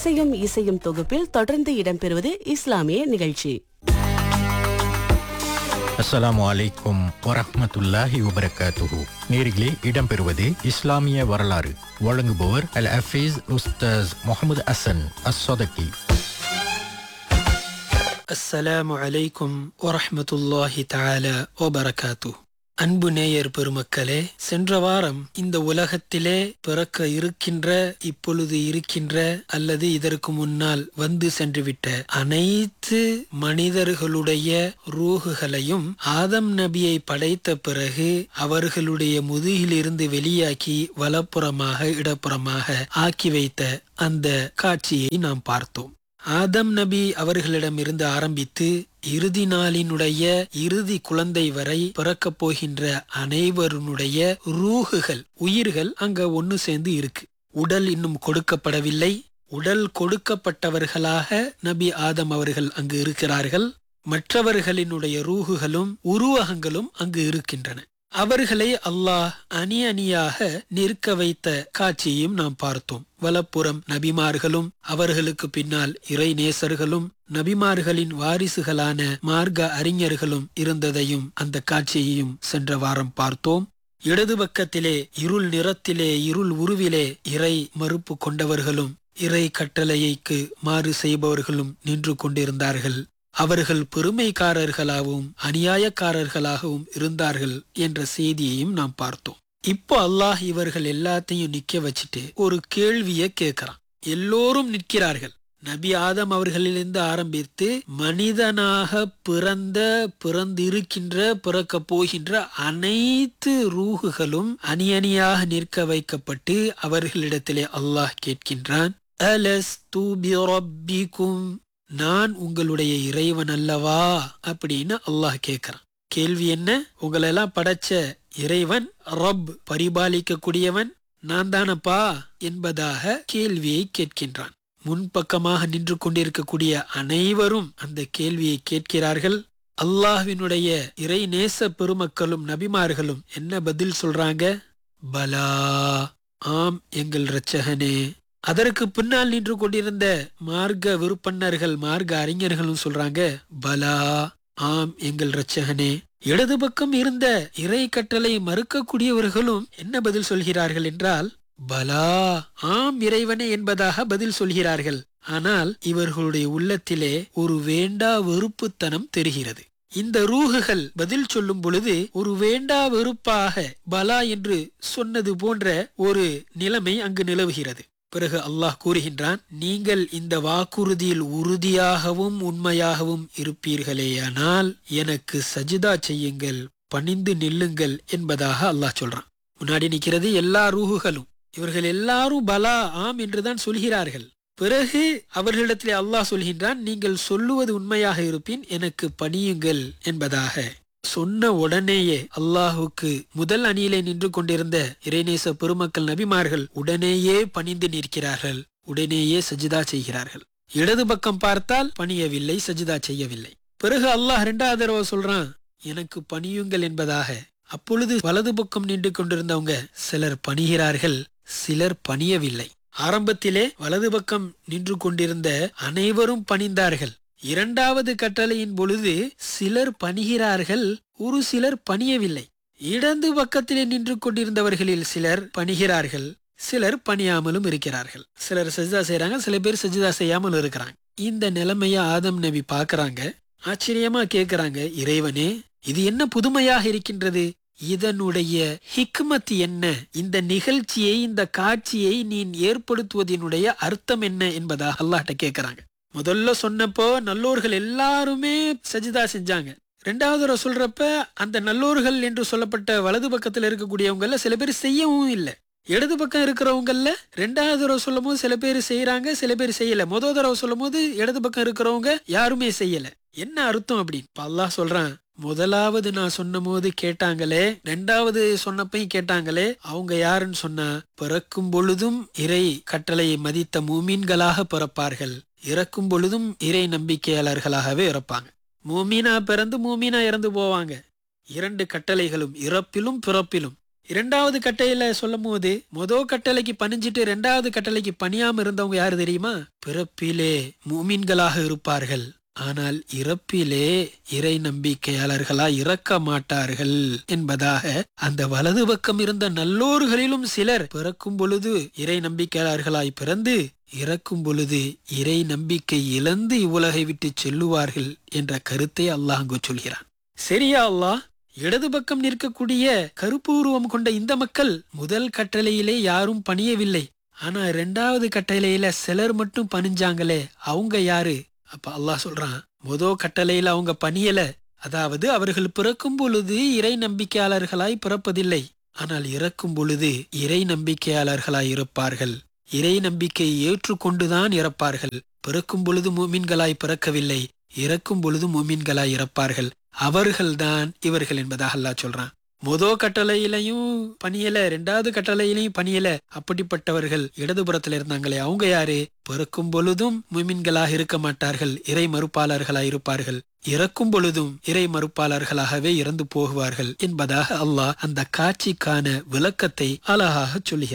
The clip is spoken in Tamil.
இசையும் இசையும் தொகுப்பில் தொடர்ந்து இடம்பெறுவது இஸ்லாமிய நிகழ்ச்சி அஸ்ஸலாமு அலைக்கும் வரஹ்மத்துல்லாஹி வபரகாத்துஹு நேரிலே இடம்பெறுவது இஸ்லாமிய வரலாறு வழங்குபவர் அல் ஹஃபீஸ் உஸ்தாஸ் முகமது அசன் அஸ்ஸதகி அஸ்ஸலாமு அலைக்கும் வரஹ்மத்துல்லாஹி தஆலா வபரகாத்து அன்பு நேயர் பெருமக்களே சென்ற வாரம் இந்த உலகத்திலே பிறக்க இருக்கின்ற இப்பொழுது இருக்கின்ற அல்லது இதற்கு முன்னால் வந்து சென்றுவிட்ட அனைத்து மனிதர்களுடைய ரூகுகளையும் ஆதம் நபியை படைத்த பிறகு அவர்களுடைய முதுகிலிருந்து வெளியாக்கி வலப்புறமாக இடப்புறமாக ஆக்கி வைத்த அந்த காட்சியை நாம் பார்த்தோம் ஆதம் நபி அவர்களிடமிருந்து ஆரம்பித்து இறுதி நாளினுடைய இறுதி குழந்தை வரை பிறக்கப் போகின்ற அனைவருடைய ரூகுகள் உயிர்கள் அங்க ஒன்னு சேர்ந்து இருக்கு உடல் இன்னும் கொடுக்கப்படவில்லை உடல் கொடுக்கப்பட்டவர்களாக நபி ஆதம் அவர்கள் அங்கு இருக்கிறார்கள் மற்றவர்களினுடைய ரூகுகளும் உருவகங்களும் அங்கு இருக்கின்றன அவர்களை அல்லாஹ் அணி அணியாக நிற்க வைத்த காட்சியையும் நாம் பார்த்தோம் வலப்புறம் நபிமார்களும் அவர்களுக்கு பின்னால் இறை நேசர்களும் நபிமார்களின் வாரிசுகளான மார்க்க அறிஞர்களும் இருந்ததையும் அந்த காட்சியையும் சென்ற வாரம் பார்த்தோம் இடது பக்கத்திலே இருள் நிறத்திலே இருள் உருவிலே இறை மறுப்பு கொண்டவர்களும் இறை கட்டளையைக்கு மாறு செய்பவர்களும் நின்று கொண்டிருந்தார்கள் அவர்கள் பெருமைக்காரர்களாகவும் அநியாயக்காரர்களாகவும் இருந்தார்கள் என்ற செய்தியையும் நாம் பார்த்தோம் இப்போ அல்லாஹ் இவர்கள் எல்லாத்தையும் நிக்க வச்சுட்டு ஒரு கேள்விய கேட்கிறான் எல்லோரும் நிற்கிறார்கள் நபி ஆதம் அவர்களிலிருந்து ஆரம்பித்து மனிதனாக பிறந்த பிறந்திருக்கின்ற பிறக்க போகின்ற அனைத்து ரூகுகளும் அணி அணியாக நிற்க வைக்கப்பட்டு அவர்களிடத்திலே அல்லாஹ் கேட்கின்றான் அலஸ்து பிரப்பிக்கும் நான் உங்களுடைய இறைவன் அல்லவா அப்படின்னு அல்லாஹ் கேட்கிறான் கேள்வி என்ன உங்களை எல்லாம் படைச்ச இறைவன் ரப் பரிபாலிக்க கூடியவன் நான் தானப்பா என்பதாக கேள்வியை கேட்கின்றான் முன்பக்கமாக நின்று கொண்டிருக்கக்கூடிய அனைவரும் அந்த கேள்வியை கேட்கிறார்கள் அல்லாஹ்வினுடைய இறை நேச பெருமக்களும் நபிமார்களும் என்ன பதில் சொல்றாங்க பலா ஆம் எங்கள் இரட்சகனே அதற்கு பின்னால் நின்று கொண்டிருந்த மார்க்க விருப்பன்னர்கள் மார்க்க அறிஞர்களும் சொல்றாங்க பலா ஆம் எங்கள் இரட்சகனே இடது பக்கம் இருந்த இறை கட்டளை மறுக்கக்கூடியவர்களும் என்ன பதில் சொல்கிறார்கள் என்றால் பலா ஆம் இறைவனே என்பதாக பதில் சொல்கிறார்கள் ஆனால் இவர்களுடைய உள்ளத்திலே ஒரு வேண்டா வெறுப்புத்தனம் தெரிகிறது இந்த ரூகுகள் பதில் சொல்லும் பொழுது ஒரு வேண்டா வெறுப்பாக பலா என்று சொன்னது போன்ற ஒரு நிலைமை அங்கு நிலவுகிறது பிறகு அல்லாஹ் கூறுகின்றான் நீங்கள் இந்த வாக்குறுதியில் உறுதியாகவும் உண்மையாகவும் இருப்பீர்களேயானால் எனக்கு சஜிதா செய்யுங்கள் பணிந்து நில்லுங்கள் என்பதாக அல்லாஹ் சொல்றான் முன்னாடி நிக்கிறது எல்லா ரூகுகளும் இவர்கள் எல்லாரும் பலா ஆம் என்றுதான் சொல்கிறார்கள் பிறகு அவர்களிடத்திலே அல்லாஹ் சொல்கின்றான் நீங்கள் சொல்லுவது உண்மையாக இருப்பின் எனக்கு பணியுங்கள் என்பதாக சொன்ன உடனேயே அல்லாஹுக்கு முதல் அணியிலே நின்று கொண்டிருந்த இறைநேச பெருமக்கள் நபிமார்கள் உடனேயே பணிந்து நிற்கிறார்கள் உடனேயே சஜிதா செய்கிறார்கள் இடது பக்கம் பார்த்தால் பணியவில்லை சஜிதா செய்யவில்லை பிறகு அல்லாஹ் இரண்டாவது தடவை சொல்றான் எனக்கு பணியுங்கள் என்பதாக அப்பொழுது வலது பக்கம் நின்று கொண்டிருந்தவங்க சிலர் பணிகிறார்கள் சிலர் பணியவில்லை ஆரம்பத்திலே வலது பக்கம் நின்று கொண்டிருந்த அனைவரும் பணிந்தார்கள் இரண்டாவது கட்டளையின் பொழுது சிலர் பணிகிறார்கள் ஒரு சிலர் பணியவில்லை இடது பக்கத்திலே நின்று கொண்டிருந்தவர்களில் சிலர் பணிகிறார்கள் சிலர் பணியாமலும் இருக்கிறார்கள் சிலர் சஜிதா செய்யறாங்க சில பேர் சஜிதா செய்யாமல் இருக்கிறாங்க இந்த நிலைமைய ஆதம் நபி பாக்குறாங்க ஆச்சரியமா கேக்குறாங்க இறைவனே இது என்ன புதுமையாக இருக்கின்றது இதனுடைய ஹிக்மத் என்ன இந்த நிகழ்ச்சியை இந்த காட்சியை நீ ஏற்படுத்துவதனுடைய அர்த்தம் என்ன என்பதாக அல்லாஹ்ட்ட கேக்குறாங்க முதல்ல சொன்னப்போ நல்லோர்கள் எல்லாருமே சஜிதா செஞ்சாங்க ரெண்டாவது தடவை சொல்றப்ப அந்த நல்லோர்கள் என்று சொல்லப்பட்ட வலது பக்கத்துல இருக்கக்கூடியவங்கல சில பேர் செய்யவும் இல்லை இடது பக்கம் இருக்கிறவங்கல்ல ரெண்டாவது தடவை சொல்லும் போது சில பேர் செய்யறாங்க சில பேர் செய்யல முதல் தடவை சொல்லும் போது இடது பக்கம் இருக்கிறவங்க யாருமே செய்யல என்ன அர்த்தம் அப்படின்னு இப்ப அல்லாஹ் சொல்றான் முதலாவது நான் சொன்ன போது கேட்டாங்களே ரெண்டாவது சொன்னப்பையும் கேட்டாங்களே அவங்க யாருன்னு சொன்னா பிறக்கும் பொழுதும் இறை கட்டளையை மதித்த மூமீன்களாக பிறப்பார்கள் இறக்கும் பொழுதும் இறை நம்பிக்கையாளர்களாகவே இறப்பாங்க மூமீனா பிறந்து மூமீனா இறந்து போவாங்க இரண்டு கட்டளைகளும் இறப்பிலும் பிறப்பிலும் இரண்டாவது கட்டளையில சொல்லும் போது முதல் கட்டளைக்கு பணிஞ்சிட்டு இரண்டாவது கட்டளைக்கு பணியாம இருந்தவங்க யாரு தெரியுமா பிறப்பிலே மூமின்களாக இருப்பார்கள் ஆனால் இறப்பிலே இறை நம்பிக்கையாளர்களா இறக்க மாட்டார்கள் என்பதாக அந்த வலது பக்கம் இருந்த நல்லோர்களிலும் சிலர் பிறக்கும் பொழுது இறை நம்பிக்கையாளர்களாய் பிறந்து இறக்கும் பொழுது இறை நம்பிக்கை இழந்து இவ்வுலகை விட்டு செல்லுவார்கள் என்ற கருத்தை அல்லாஹ் அங்கு சொல்கிறான் சரியா அல்லாஹ் இடது பக்கம் நிற்கக்கூடிய கருப்பு உருவம் கொண்ட இந்த மக்கள் முதல் கட்டளையிலே யாரும் பணியவில்லை ஆனா இரண்டாவது கட்டளையில சிலர் மட்டும் பணிஞ்சாங்களே அவங்க யாரு அப்ப அல்லாஹ் சொல்றான் முதோ கட்டளையில அவங்க பணியல அதாவது அவர்கள் பிறக்கும் பொழுது இறை நம்பிக்கையாளர்களாய் பிறப்பதில்லை ஆனால் இறக்கும் பொழுது இறை நம்பிக்கையாளர்களாய் இருப்பார்கள் இறை நம்பிக்கையை ஏற்றுக்கொண்டுதான் இறப்பார்கள் பிறக்கும் பொழுது மூமின்களாய் பிறக்கவில்லை இறக்கும் பொழுது மூமின்களாய் இறப்பார்கள் அவர்கள்தான் இவர்கள் என்பதாக அல்லாஹ் சொல்றான் முதோ கட்டளையிலையும் பணியல ரெண்டாவது கட்டளையிலையும் பணியல அப்படிப்பட்டவர்கள் இடதுபுறத்துல இருந்தாங்களே அவங்க யாரு பிறக்கும் பொழுதும் முமின்களாக இருக்க மாட்டார்கள் இறை மறுப்பாளர்களாக இருப்பார்கள் இறக்கும் பொழுதும் இறை மறுப்பாளர்களாகவே இறந்து போகுவார்கள் என்பதாக அல்லாஹ் அந்த காட்சிக்கான விளக்கத்தை அழகாக சொல்லுகிறார்